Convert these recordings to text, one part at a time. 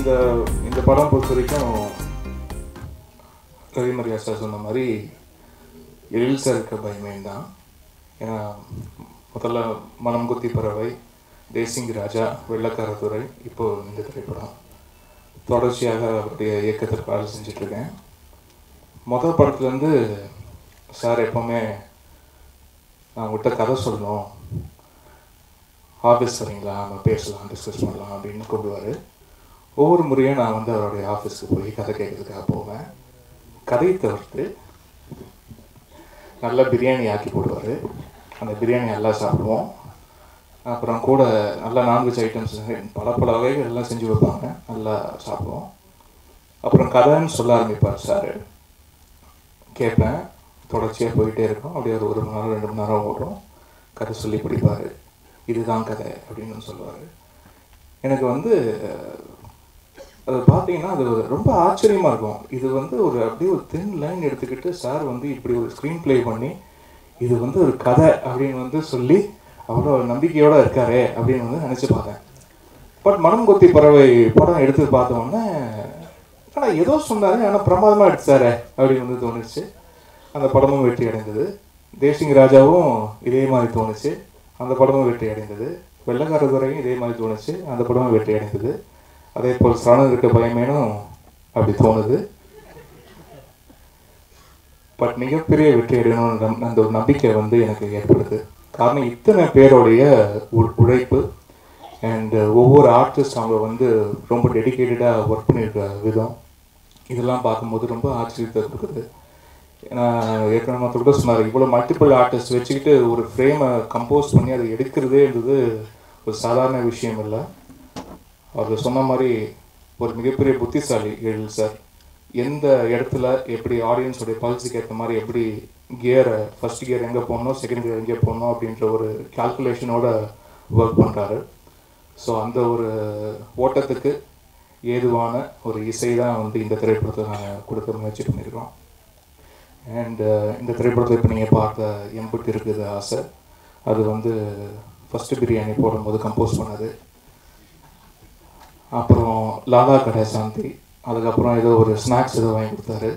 இந்த இந்த படம் பொறுத்த வரைக்கும் ரவிமரியா சார் சொன்ன மாதிரி எழில்சா இருக்க பயமே தான் ஏன்னா முதல்ல மனம் குத்தி பறவை தேசிங் ராஜா வெள்ளக்காரத்துறை இப்போ இந்த திரைப்படம் தொடர்ச்சியாக அவருடைய இயக்கத்திற்கு வேலை செஞ்சிட்ருக்கேன் முதல் படத்துலேருந்து சார் எப்போவுமே நான் உங்கள்கிட்ட கதை சொல்லணும் ஆஃபீஸ் வரீங்களா நம்ம பேசலாம் டிஸ்கஸ் பண்ணலாம் அப்படின்னு கூப்பிடுவார் ஒவ்வொரு முறையும் நான் வந்து அவருடைய ஆஃபீஸ்க்கு போய் கதை கேட்கறதுக்காக போவேன் கதையை தவிர்த்து நல்லா பிரியாணி ஆக்கி போடுவார் அந்த பிரியாணி நல்லா சாப்பிடுவோம் அப்புறம் கூட நல்லா நான்வெஜ் ஐட்டம்ஸ் பல பல வகைகள் எல்லாம் செஞ்சு வைப்பாங்க நல்லா சாப்பிடுவோம் அப்புறம் கதைன்னு சொல்ல ஆரம்பிப்பார் சார் கேட்பேன் தொடர்ச்சியாக போயிட்டே இருக்கும் அப்படியே ஒரு ஒரு மணி நேரம் ரெண்டு மணி நேரம் ஓடும் கதை சொல்லி பிடிப்பார் இதுதான் கதை அப்படின்னு சொல்லுவார் எனக்கு வந்து அது பார்த்தீங்கன்னா அது ஒரு ரொம்ப ஆச்சரியமாக இருக்கும் இது வந்து ஒரு அப்படியே ஒரு தின் லைன் எடுத்துக்கிட்டு சார் வந்து இப்படி ஒரு ஸ்க்ரீன் ப்ளே பண்ணி இது வந்து ஒரு கதை அப்படின்னு வந்து சொல்லி அவ்வளோ நம்பிக்கையோடு இருக்காரே அப்படின்னு வந்து நினச்சி பார்த்தேன் பட் மனம் கொத்தி பறவை படம் எடுத்து பார்த்தோன்னே ஆனால் ஏதோ சொன்னாரு ஆனால் பிரமாதமாக எடுத்தாரு அப்படின்னு வந்து தோணுச்சு அந்த படமும் வெற்றி அடைந்தது தேசிங் ராஜாவும் இதே மாதிரி தோணுச்சு அந்த படமும் வெற்றி அடைந்தது வெள்ளக்காரதுறையும் இதே மாதிரி தோணுச்சு அந்த படமும் வெற்றி அடைந்தது அதே போல் சரணம் இருக்க பயமேனும் அப்படி தோணுது பட் மிகப்பெரிய வெற்றி அடையணும்னு அந்த ஒரு நம்பிக்கை வந்து எனக்கு ஏற்படுது காரணம் இத்தனை பேருடைய உ- உழைப்பு அண்ட் ஒவ்வொரு ஆர்டிஸ்ட் அவங்க வந்து ரொம்ப டெடிக்கேட்டடாக ஒர்க் பண்ணியிருக்க விதம் இதெல்லாம் பார்க்கும்போது ரொம்ப ஆச்சரியத்தை கொடுக்குது நான் ஏற்கனவே மற்ற கூட சொன்னார் இவ்வளோ மல்டிபிள் ஆர்டிஸ்ட் வச்சுக்கிட்டு ஒரு ஃப்ரேமை கம்போஸ் பண்ணி அதை எடுக்கிறதேன்றது ஒரு சாதாரண விஷயம் இல்லை அவர் சொன்ன மாதிரி ஒரு மிகப்பெரிய புத்திசாலி எழில் சார் எந்த இடத்துல எப்படி ஆடியன்ஸோடைய பல்ஸுக்கு ஏற்ற மாதிரி எப்படி கியரை ஃபர்ஸ்ட் கியர் எங்கே போடணும் செகண்ட் கியர் எங்கே போடணும் அப்படின்ற ஒரு கால்குலேஷனோட ஒர்க் பண்ணுறாரு ஸோ அந்த ஒரு ஓட்டத்துக்கு ஏதுவான ஒரு இசை தான் வந்து இந்த திரைப்படத்தை நாங்கள் கொடுக்க முயற்சி பண்ணியிருக்கோம் அண்ட் இந்த திரைப்படத்தை இப்போ நீங்கள் பார்த்த எம்புட்டு இருக்குது ஆசை அது வந்து ஃபஸ்ட்டு பிரியாணி போடும்போது கம்போஸ் பண்ணது அப்புறம் லாலா கடை சாந்தி அதுக்கப்புறம் ஏதோ ஒரு ஸ்நாக்ஸ் ஏதோ வாங்கி கொடுத்தாரு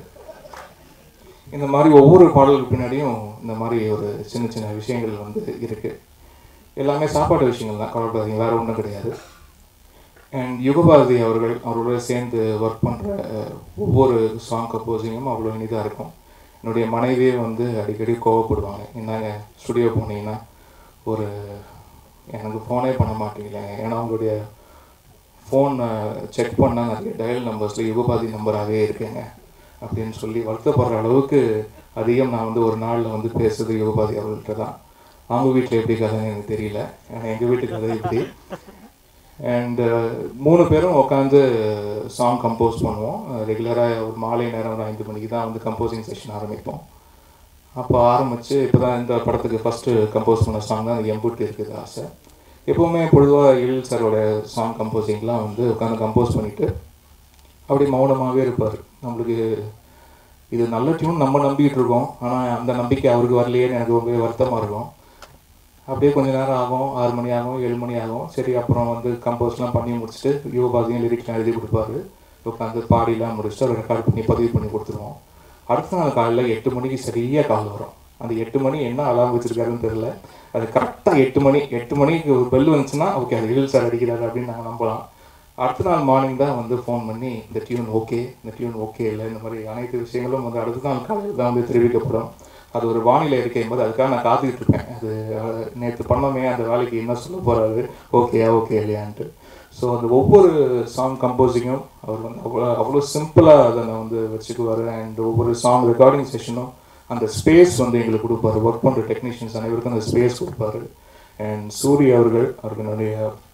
இந்த மாதிரி ஒவ்வொரு பாடலுக்கு பின்னாடியும் இந்த மாதிரி ஒரு சின்ன சின்ன விஷயங்கள் வந்து இருக்குது எல்லாமே சாப்பாடு விஷயங்கள் தான் கவலைப்படாதீங்க வேறு ஒன்றும் கிடையாது அண்ட் யுகபாரதி அவர்கள் அவரோட சேர்ந்து ஒர்க் பண்ணுற ஒவ்வொரு சாங் கம்போசிங்கும் அவ்வளோ இனிதாக இருக்கும் என்னுடைய மனைவியே வந்து அடிக்கடி கோவப்படுவாங்க இந்தாங்க ஸ்டுடியோ போனீங்கன்னா ஒரு எனக்கு ஃபோனே பண்ண மாட்டீங்களே ஏன்னா உங்களுடைய ஃபோன் செக் பண்ணால் நிறைய டயல் நம்பர்ஸில் யுகபாதி நம்பராகவே இருக்கேங்க அப்படின்னு சொல்லி வருத்தப்படுற அளவுக்கு அதிகம் நான் வந்து ஒரு நாளில் வந்து பேசுறது யுகபாதி அவர்கள்ட்ட தான் அவங்க வீட்டில் எப்படி கதைன்னு எனக்கு தெரியல ஏன்னா எங்கள் வீட்டு கதை இப்படி அண்டு மூணு பேரும் உட்காந்து சாங் கம்போஸ் பண்ணுவோம் ரெகுலராக ஒரு மாலை நேரம் ஒரு ஐந்து மணிக்கு தான் வந்து கம்போசிங் செஷன் ஆரம்பிப்போம் அப்போ ஆரம்பித்து இப்போ தான் இந்த படத்துக்கு ஃபஸ்ட்டு கம்போஸ் பண்ண சாங் தான் அந்த எம்புட்டு இருக்குது ஆசை எப்போவுமே பொதுவாக எழில் சாரோட சாங் கம்போசிங்லாம் வந்து உட்காந்து கம்போஸ் பண்ணிவிட்டு அப்படியே மௌனமாகவே இருப்பார் நம்மளுக்கு இது நல்ல டியூன் நம்ம நம்பிக்கிட்டு இருக்கோம் ஆனால் அந்த நம்பிக்கை அவருக்கு வரலையேன்னு எனக்கு ரொம்ப வருத்தமாக இருக்கும் அப்படியே கொஞ்ச நேரம் ஆகும் ஆறு மணி ஆகும் ஏழு மணி ஆகும் சரி அப்புறம் வந்து கம்போஸ்லாம் பண்ணி முடிச்சுட்டு யுவபாதியும் லிரிக்லாம் எழுதி கொடுப்பாரு உட்காந்து பாடிலாம் முடிச்சுட்டு அதை ரெக்கார்ட் பண்ணி பதிவு பண்ணி கொடுத்துருவோம் அடுத்த நாள் காலையில் எட்டு மணிக்கு சரியாக கால் வரும் அந்த எட்டு மணி என்ன அலாம் வச்சிருக்காருன்னு தெரியல அது கரெக்டாக எட்டு மணி எட்டு மணிக்கு ஒரு பெல் வந்துச்சுன்னா ஓகே அது எழில் சார் அடிக்கிறாரு அப்படின்னு நாங்கள் நம்பலாம் அடுத்த நாள் மார்னிங் தான் வந்து ஃபோன் பண்ணி இந்த டியூன் ஓகே இந்த டியூன் ஓகே இல்லை இந்த மாதிரி அனைத்து விஷயங்களும் வந்து அடுத்த நாள் காலையில் தான் வந்து தெரிவிக்கப்படும் அது ஒரு வானிலை இருக்கும் போது அதுக்காக நான் காத்துக்கிட்டு இருப்பேன் அது நேற்று பண்ணோமே அந்த வேலைக்கு என்ன சொல்ல போகிறாரு ஓகே ஓகே இல்லையான்ட்டு ஸோ அந்த ஒவ்வொரு சாங் கம்போசிங்கும் அவர் வந்து அவ்வளோ அவ்வளோ சிம்பிளாக அதை நான் வந்து வச்சுக்குவார் அண்ட் ஒவ்வொரு சாங் ரெக்கார்டிங் செஷனும் அந்த ஸ்பேஸ் வந்து எங்களுக்கு கொடுப்பாரு ஒர்க் பண்ணுற டெக்னீஷியன்ஸ் அனைவருக்கும் அந்த ஸ்பேஸ் கொடுப்பாரு அண்ட் சூரிய அவர்கள் அவர்களுடைய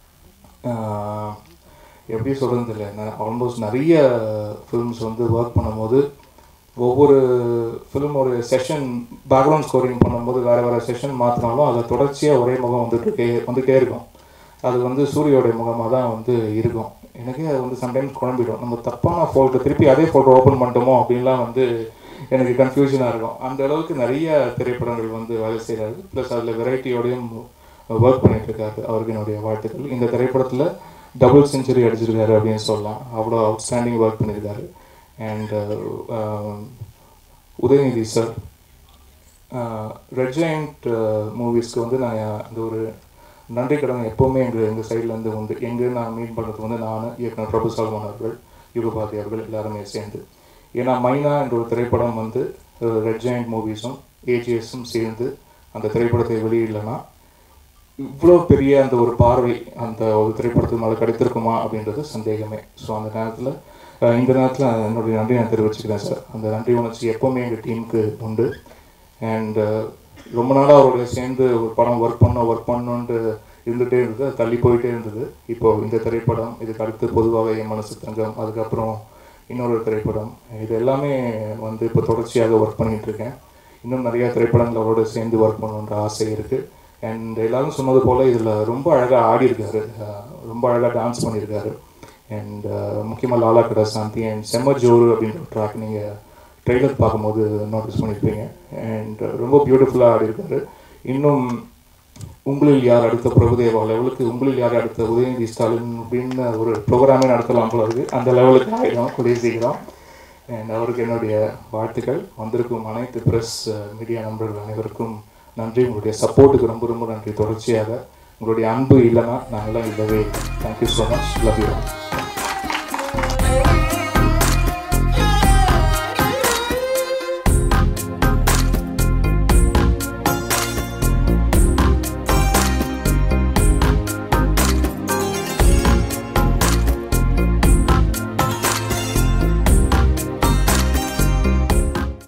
ஆஹ், எப்படி சொல்கிறது தெரியல ஆல்மோஸ்ட் நிறைய ஃபிலிம்ஸ் வந்து ஒர்க் பண்ணும்போது ஒவ்வொரு ஃபிலிமோட செஷன் பேக்ரவுண்ட் ஸ்கோரிங் பண்ணும்போது வேறு வேறு செஷன் மாற்றினாலும் அதை தொடர்ச்சியாக ஒரே முகம் வந்துட்டு வந்துகிட்டே இருக்கும் அது வந்து சூரியோடைய முகமாக தான் வந்து இருக்கும் எனக்கே அது வந்து சம்டைம்ஸ் குழம்பிடும் நம்ம தப்பான ஃபோல்டர் திருப்பி அதே ஃபோல்டர் ஓப்பன் பண்ணிட்டோமோ அப்படின்லாம் வந்து எனக்கு கன்ஃபியூஷனாக இருக்கும் அந்த அளவுக்கு நிறைய திரைப்படங்கள் வந்து வேலை செய்கிறாரு ப்ளஸ் அதில் வெரைட்டியோடையும் ஒர்க் பண்ணிட்டு இருக்காரு அவருக்கு என்னுடைய வாழ்த்துக்கள் இந்த திரைப்படத்தில் டபுள் செஞ்சுரி அடிச்சிருக்காரு அப்படின்னு சொல்லலாம் அவ்வளோ அவுட்ஸ்டாண்டிங் ஒர்க் பண்ணியிருக்காரு and Udhayanidhi sir red giant மூவிஸ்க்கு வந்து நான் அந்த ஒரு நன்றி கடன் எப்போவுமே எங்கள் எங்கள் சைட்லேருந்து உண்டு எங்கே நான் மீட் பண்ணுறது வந்து நான் இயக்குனர் பிரபு சல்மான் அவர்கள் யுகபாதி அவர்கள் எல்லாருமே சேர்ந்து ஏன்னா மைனா என்ற ஒரு திரைப்படம் வந்து ரெட் ஜெயண்ட் மூவிஸும் ஏஜிஎஸும் சேர்ந்து அந்த திரைப்படத்தை வெளியிடலைன்னா இவ்வளோ பெரிய அந்த ஒரு பார்வை அந்த ஒரு திரைப்படத்துக்கு மேலே கிடைத்திருக்குமா அப்படின்றது சந்தேகமே ஸோ அந்த நேரத்தில் அஹ், இந்த நேரத்தில் என்னுடைய நன்றி நான் தெரிவிச்சுக்கிறேன் சார் அந்த நன்றி உணர்ச்சி எப்போவுமே எங்கள் டீமுக்கு உண்டு அண்ட் ரொம்ப நாளாக அவரோட சேர்ந்து ஒரு படம் ஒர்க் பண்ணோம் ஒர்க் பண்ணோன்ட்டு இருந்துகிட்டே இருந்தது அது தள்ளி போயிட்டே இருந்தது இப்போ இந்த திரைப்படம் இதுக்கு அடுத்து பொதுவாக என் மனசு தங்கம் அதுக்கப்புறம் இன்னொரு திரைப்படம் இது எல்லாமே வந்து இப்போ தொடர்ச்சியாக ஒர்க் பண்ணிகிட்டு இருக்கேன் இன்னும் நிறைய திரைப்படங்கள் அவரோட சேர்ந்து ஒர்க் பண்ணணுன்ற ஆசை இருக்குது அண்ட் எல்லாரும் சொன்னது போல் இதில் ரொம்ப அழகாக ஆடி இருக்காரு அஹ் ரொம்ப அழகாக டான்ஸ் பண்ணியிருக்காரு அண்ட் முக்கியமாக லாலா கடா சாந்தி அண்ட் செம்ம ஜோரு அப்படின்ற ஒரு ட்ராக் நீங்கள் ட்ரெய்லர் பார்க்கும்போது நோட்டீஸ் பண்ணியிருப்பீங்க அண்ட் ரொம்ப பியூட்டிஃபுல்லாக ஆடி இருக்காரு இன்னும் உங்களில் யார் அடுத்த பிரபுதேவா லெவலுக்கு உங்களில் யார் அடுத்த உதயநிதி ஸ்டாலின் அப்படின்னு ஒரு ப்ரோக்ராமே நடத்தலாம் போல இருக்கு அந்த லெவலுக்கு ஆகிடும் கூடிய சீக்கிரம் அண்ட் அவருக்கு என்னுடைய வாழ்த்துக்கள் வந்திருக்கும் அனைத்து ப்ரெஸ் மீடியா நண்பர்கள் அனைவருக்கும் நன்றி உங்களுடைய சப்போர்ட்டுக்கு ரொம்ப ரொம்ப நன்றி தொடர்ச்சியாக உங்களுடைய அன்பு இல்லைன்னா நாங்களாம் இல்லவே thank you so much love you